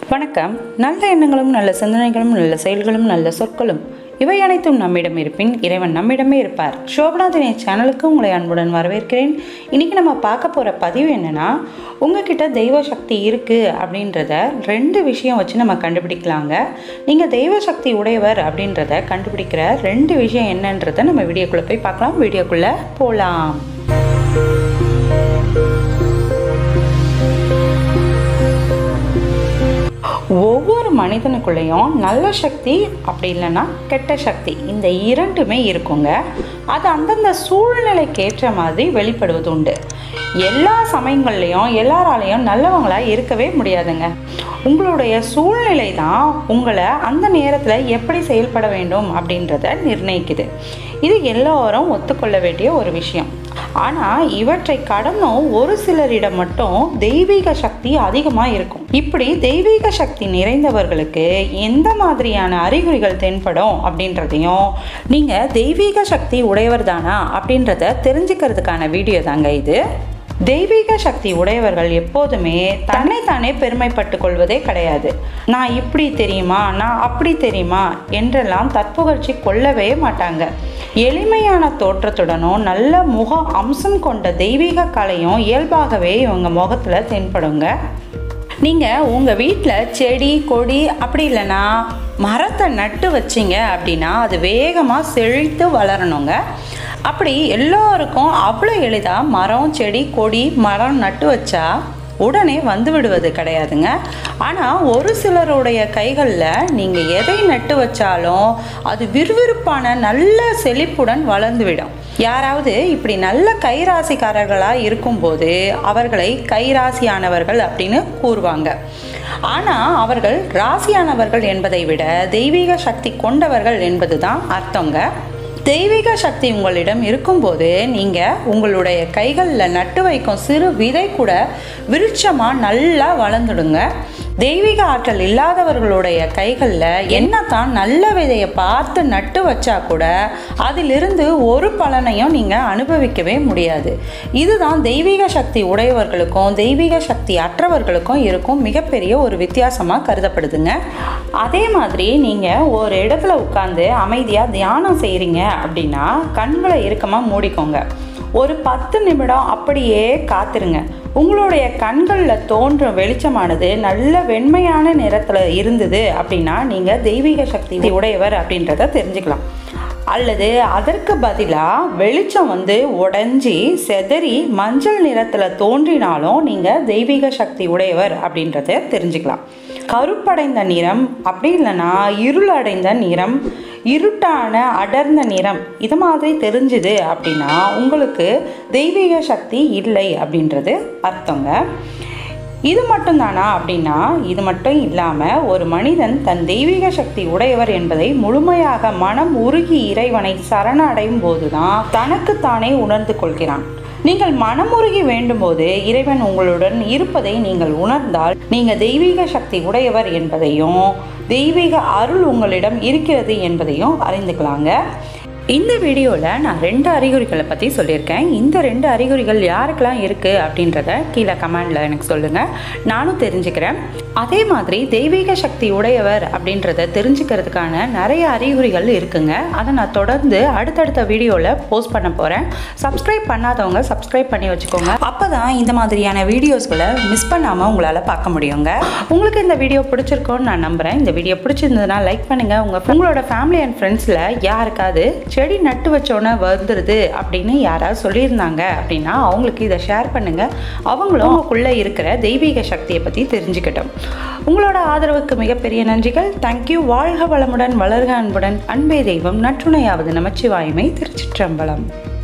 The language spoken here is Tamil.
வணக்கம் நல்ல எண்ணங்களும் நல்ல சிந்தனைகளும் நல்ல செயல்களும் நல்ல சொற்களும் இவை அனைத்தும் நம்மிடம் இருப்பின் இறைவன் நம்மிடமே இருப்பார் சோபநாதினி சேனலுக்கு உங்களை அன்புடன் வரவேற்கிறேன் இன்னைக்கு நம்ம பார்க்க போகிற பதிவு என்னன்னா உங்ககிட்ட தெய்வ சக்தி இருக்குது அப்படின்றத ரெண்டு விஷயம் வச்சு நம்ம கண்டுபிடிக்கலாங்க நீங்கள் தெய்வ சக்தி உடையவர் அப்படின்றத கண்டுபிடிக்கிற ரெண்டு விஷயம் என்னன்றதை நம்ம வீடியோக்குள்ளே போய் பார்க்கலாம் வீடியோக்குள்ளே போகலாம் ஒவ்வொரு மனிதனுக்குள்ளேயும் நல்ல சக்தி அப்படி இல்லைன்னா கெட்ட சக்தி இந்த இரண்டுமே இருக்குங்க அது அந்தந்த சூழ்நிலைக்கேற்ற மாதிரி வெளிப்படுவது உண்டு எல்லா சமயங்கள்லையும் எல்லாராலையும் நல்லவங்களா இருக்கவே முடியாதுங்க உங்களுடைய சூழ்நிலை தான் உங்களை அந்த நேரத்தில் எப்படி செயல்பட வேண்டும் அப்படின்றத நிர்ணயிக்குது இது எல்லோரும் ஒத்துக்கொள்ள வேண்டிய ஒரு விஷயம் ஆனால் இவற்றை கடந்தும் ஒரு சிலரிடம் மட்டும் தெய்வீக சக்தி அதிகமாக இருக்கும் இப்படி தெய்வீக சக்தி நிறைந்தவர்களுக்கு எந்த மாதிரியான அறிகுறிகள் தென்படும் அப்படின்றதையும் நீங்கள் தெய்வீக சக்தி உடையவர் தானா அப்படின்றத தெரிஞ்சுக்கிறதுக்கான வீடியோ தாங்க இது தெய்வீக சக்தி உடையவர்கள் எப்போதுமே தன்னைத்தானே பெருமைப்பட்டு கொள்வதே கிடையாது நான் இப்படி தெரியுமா நான் அப்படி தெரியுமா என்றெல்லாம் தற்புகழ்ச்சி கொள்ளவே மாட்டாங்க எளிமையான தோற்றத்துடனும் நல்ல முக அம்சம் கொண்ட தெய்வீக கலையும் இயல்பாகவே இவங்க முகத்தில் தென்படுங்க நீங்கள் உங்கள் வீட்டில் செடி கொடி அப்படி இல்லைன்னா மரத்தை நட்டு வச்சிங்க அப்படின்னா அது வேகமாக செழித்து வளரணுங்க அப்படி எல்லோருக்கும் அவ்வளோ எளிதாக மரம் செடி கொடி மரம் நட்டு வச்சா உடனே வந்து விடுவது கிடையாதுங்க ஆனால் ஒரு சிலருடைய கைகளில் நீங்கள் எதை நட்டு வச்சாலும் அது விறுவிறுப்பான நல்ல செழிப்புடன் வளர்ந்துவிடும் யாராவது இப்படி நல்ல கைராசிக்காரர்களாக இருக்கும்போது அவர்களை கைராசியானவர்கள் அப்படின்னு கூறுவாங்க ஆனால் அவர்கள் ராசியானவர்கள் என்பதை விட தெய்வீக சக்தி கொண்டவர்கள் என்பது தான் அர்த்தங்க தெய்வீக சக்தி உங்களிடம் இருக்கும்போது நீங்கள் உங்களுடைய கைகளில் நட்டு வைக்கும் சிறு விதை கூட விருட்சமாக நல்லா வளர்ந்துடுங்க தெய்வீக ஆற்றல் இல்லாதவர்களுடைய கைகளில் என்னத்தான் நல்ல விதையை பார்த்து நட்டு வச்சா கூட அதிலிருந்து ஒரு பலனையும் நீங்கள் அனுபவிக்கவே முடியாது இதுதான் தெய்வீக சக்தி உடையவர்களுக்கும் தெய்வீக சக்தி அற்றவர்களுக்கும் இருக்கும் மிகப்பெரிய ஒரு வித்தியாசமாக கருதப்படுதுங்க அதே மாதிரி நீங்கள் ஒரு இடத்துல உட்காந்து அமைதியாக தியானம் செய்கிறீங்க அப்படின்னா கண்களை இறுக்கமாக மூடிக்கோங்க ஒரு பத்து நிமிடம் அப்படியே காத்துருங்க உங்களுடைய கண்களில் தோன்றும் வெளிச்சமானது நல்ல வெண்மையான நிறத்தில் இருந்தது அப்படின்னா நீங்கள் தெய்வீக சக்தி உடையவர் அப்படின்றத தெரிஞ்சுக்கலாம் அல்லது அதற்கு பதிலாக வெளிச்சம் வந்து உடஞ்சி செதறி மஞ்சள் நிறத்தில் தோன்றினாலும் நீங்கள் தெய்வீக சக்தி உடையவர் அப்படின்றத தெரிஞ்சுக்கலாம் கருப்படைந்த நிறம் அப்படி இல்லைன்னா இருளடைந்த நிறம் இருட்டான அடர்ந்த நிறம் இது மாதிரி தெரிஞ்சுது அப்படின்னா உங்களுக்கு தெய்வீக சக்தி இல்லை அப்படின்றது அர்த்தங்க இது மட்டும்தானா அப்படின்னா இது மட்டும் இல்லாமல் ஒரு மனிதன் தன் தெய்வீக சக்தி உடையவர் என்பதை முழுமையாக மனம் உருகி இறைவனை சரணடையும் போதுதான் தனக்குத்தானே உணர்ந்து கொள்கிறான் நீங்கள் மனமுருகி வேண்டும்போது இறைவன் உங்களுடன் இருப்பதை நீங்கள் உணர்ந்தால் நீங்கள் தெய்வீக சக்தி உடையவர் என்பதையும் தெய்வீக அருள் உங்களிடம் இருக்கிறது என்பதையும் அறிந்துக்கலாங்க இந்த வீடியோவில் நான் ரெண்டு அறிகுறிகளை பற்றி சொல்லியிருக்கேன் இந்த ரெண்டு அறிகுறிகள் யாருக்கெல்லாம் இருக்குது அப்படின்றத கீழே கமெண்டில் எனக்கு சொல்லுங்கள் நானும் தெரிஞ்சுக்கிறேன் அதே மாதிரி தெய்வீக சக்தி உடையவர் அப்படின்றத தெரிஞ்சுக்கிறதுக்கான நிறைய அறிகுறிகள் இருக்குங்க அதை நான் தொடர்ந்து அடுத்தடுத்த வீடியோவில் போஸ்ட் பண்ண போகிறேன் சப்ஸ்கிரைப் பண்ணாதவங்க சப்ஸ்கிரைப் பண்ணி வச்சுக்கோங்க அப்போ தான் இந்த மாதிரியான வீடியோஸ்களை மிஸ் பண்ணாமல் உங்களால் பார்க்க முடியுங்க உங்களுக்கு இந்த வீடியோ பிடிச்சிருக்கோன்னு நான் நம்புகிறேன் இந்த வீடியோ பிடிச்சிருந்ததுன்னா லைக் பண்ணுங்கள் உங்கள் உங்களோட ஃபேமிலி அண்ட் ஃப்ரெண்ட்ஸில் யாருக்காவது செடி நட்டு வச்சோன்னே வந்துடுது அப்படின்னு யாராவது சொல்லியிருந்தாங்க அப்படின்னா அவங்களுக்கு இதை ஷேர் பண்ணுங்கள் அவங்களும் அவங்களுக்குள்ளே இருக்கிற தெய்வீக சக்தியை பற்றி தெரிஞ்சுக்கிட்டோம் உங்களோட ஆதரவுக்கு மிகப்பெரிய நன்றிகள் தேங்க்யூ வாழ்க வளமுடன் வளர்க அன்புடன் அன்பே தெய்வம் நற்றுணையாவது நமச்சிவாயுமை திருச்சிற்றம்பலம்